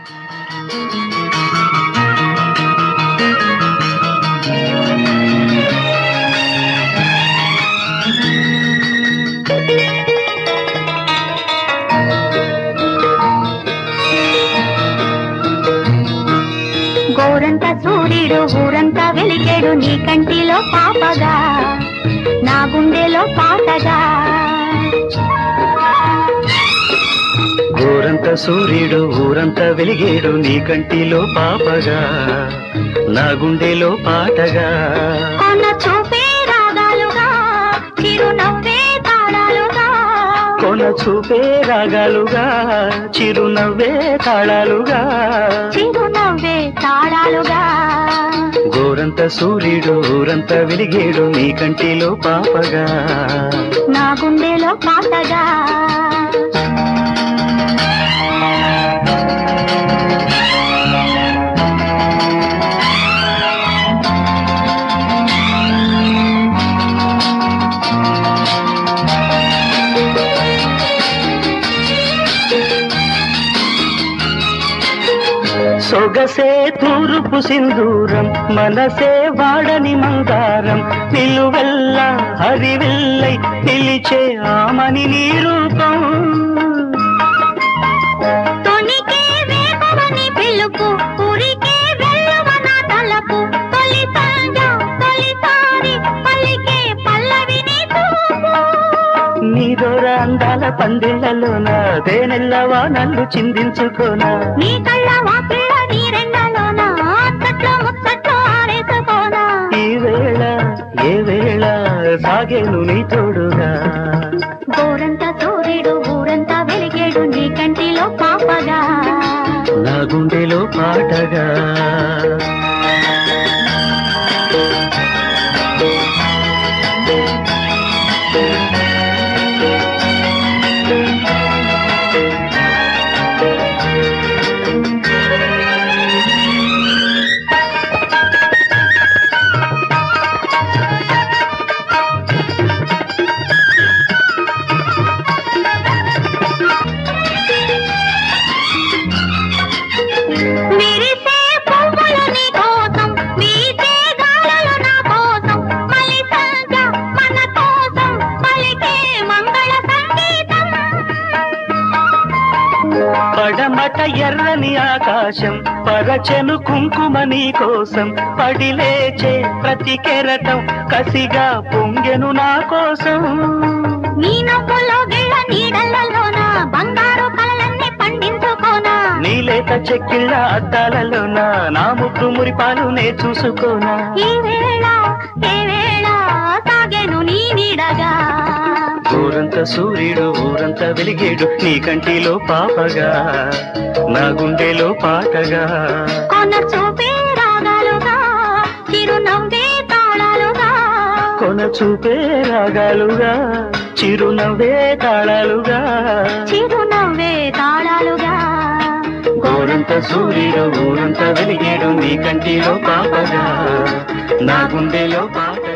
గోరంత సూర్యుడు ఊరంతా వెలిగాడు నీ కంటిలో పాపగా నా గుండెలో పాటగా ఊరంత సూర్యుడు ఊరంతా వెలిగేడు నీ కంటిలో పాపగా నా గుండెలో పాటగా కొన్న చూపే రాగాలుగా చిరునవ్వే తాళాలుగా కొన చూపే రాగాలుగా చిరునవ్వే తాళాలుగా చిరునవ్వే తాళాలుగా గోరంత సూర్యుడు ఊరంతా వెలిగేడు నీ కంటిలో పాపగా నా గుండెలో పాటగా సొగసే తూరుపు సింధూరం మనసే వాడని మందారం నిలువెల్ల హరివిల్లై నిలిచే ఆమని నీ రూపం తొణికే వేగవని పిలుపు ఉరికే వెళ్ళవన తలపు తొలి సంజ తొలిసారి పలికే పల్లవిని చూపు నీ దొర అందాల పందిళ్లలోన తేనెల్లవా నన్ను చిందించుకోనా నీ కళ్ళ వాపిళ్ళ నీరెండలోన అచ్చట్లో ముచ్చట్లో ఆరేసుకోనా ఈ వేళ ఏ వేళ సాగేను నీ తోడుగా గోరంత సూర్యుడు ఊరంతా వెలిగేడు నీ కంటిలో పాపగా నా గుండెలో పాటగా విరిసే పువ్వులు నీ కోసం వీచే గాలులు నా కోసం మలి సంజ మన కోసం పలికే మంగళ సంగీతం పడమట ఎర్రని ఆకాశం పరచెను కుంకుమ నీ కోసం పడిలేచే ప్రతి కెరటం కసిగా పొంగెను నా కోసం నీ నవ్వులో గిళ్ళ నీడలలోన బంగారు కలలన్నీ పండించుకోనా నీలేత చెక్కిళ్ళ అద్దాలలోన నా ముద్దు మురిపాలు నే చూసుకోనా ఈ వేళ ఏ వేళ సాగెను నీ నీడగా ఊరంత సూర్యుడు ఊరంతా వెలిగేడు నీ కంటిలో పాపగా నా గుండెలో పాటగా కొన చూపే రాగాలుగా చిరునవ్వే తాళాలుగా కొన చూపే రాగాలుగా చిరునవ్వే తాళాలుగా చిరునవ్వే తాళాలుగా గోరంత సూర్యుడు ఊరంతా వెలిగేడు నీ కంటిలో పాపగా నా గుండెలో పాటగా